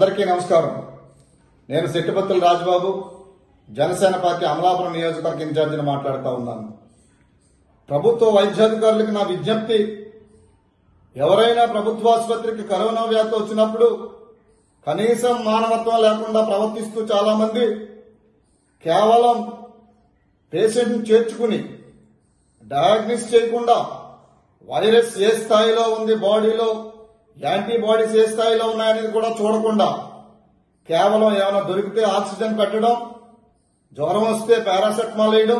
అందరికీ నమస్కారం నేను శెట్టిపత్తుల రాజబాబు జనసేన పార్టీ అమలాపురం నియోజకవర్గ ఇన్ఛార్జిని మాట్లాడుతూ ఉన్నాను ప్రభుత్వ వైద్యాధికారులకు నా విజ్ఞప్తి ఎవరైనా ప్రభుత్వ ఆసుపత్రికి కరోనా వ్యాధి వచ్చినప్పుడు కనీసం మానవత్వం లేకుండా ప్రవర్తిస్తూ చాలా మంది కేవలం పేషెంట్ని చేర్చుకుని డయాగ్నిస్ చేయకుండా వైరస్ ఏ స్థాయిలో ఉంది బాడీలో యాంటీబాడీస్ ఏ స్థాయిలో ఉన్నాయనేది కూడా చూడకుండా కేవలం ఏమైనా దొరికితే ఆక్సిజన్ పెట్టడం జ్వరం వస్తే పారాసెటమాల్ వేయడం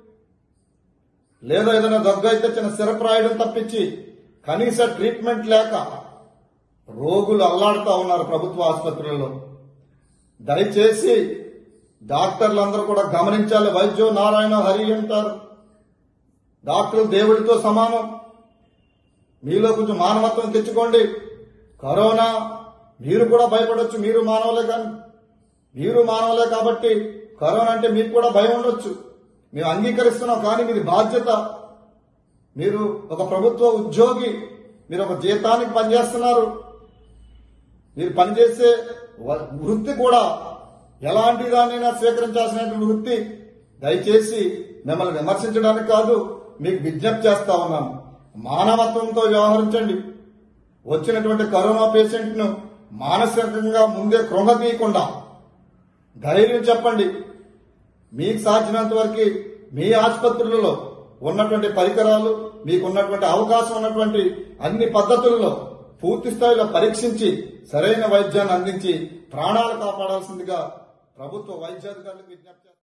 లేదా ఏదైనా దగ్గు అయితే చిన్న సిరప్ రాయడం తప్పించి కనీస ట్రీట్మెంట్ లేక రోగులు అల్లాడుతూ ఉన్నారు ప్రభుత్వ ఆసుపత్రుల్లో దయచేసి డాక్టర్లందరూ కూడా గమనించాలి వైద్యో నారాయణ హరి అంటారు డాక్టర్లు దేవుడితో సమానం మీలో కొంచెం మానవత్వం తెచ్చుకోండి కరోనా మీరు కూడా భయపడొచ్చు మీరు మానవులే కానీ మీరు మానవులే కాబట్టి కరోనా అంటే మీకు కూడా భయం ఉండొచ్చు మేము అంగీకరిస్తున్నాం కానీ మీది బాధ్యత మీరు ఒక ప్రభుత్వ ఉద్యోగి మీరు ఒక జీతానికి పనిచేస్తున్నారు మీరు పనిచేసే వ- వృత్తి కూడా ఎలాంటి దాన్నైనా స్వీకరించాల్సినటువంటి వృత్తి దయచేసి మిమ్మల్ని విమర్శించడానికి కాదు మీకు విజ్ఞప్తి చేస్తా ఉన్నాను మానవత్వంతో వ్యవహరించండి వచ్చినటువంటి కరోనా పేషెంట్ ను మానసికంగా ముందే కృంగతీయకుండా ధైర్యం చెప్పండి మీకు సాధ్యమైనంత వరకు మీ ఆసుపత్రులలో ఉన్నటువంటి పరికరాలు మీకు ఉన్నటువంటి అవకాశం ఉన్నటువంటి అన్ని పద్ధతుల్లో పూర్తి స్థాయిలో పరీక్షించి సరైన వైద్యాన్ని అందించి ప్రాణాలు కాపాడాల్సిందిగా ప్రభుత్వ వైద్యాధికారులకు విజ్ఞప్తి చేస్తున్నాను.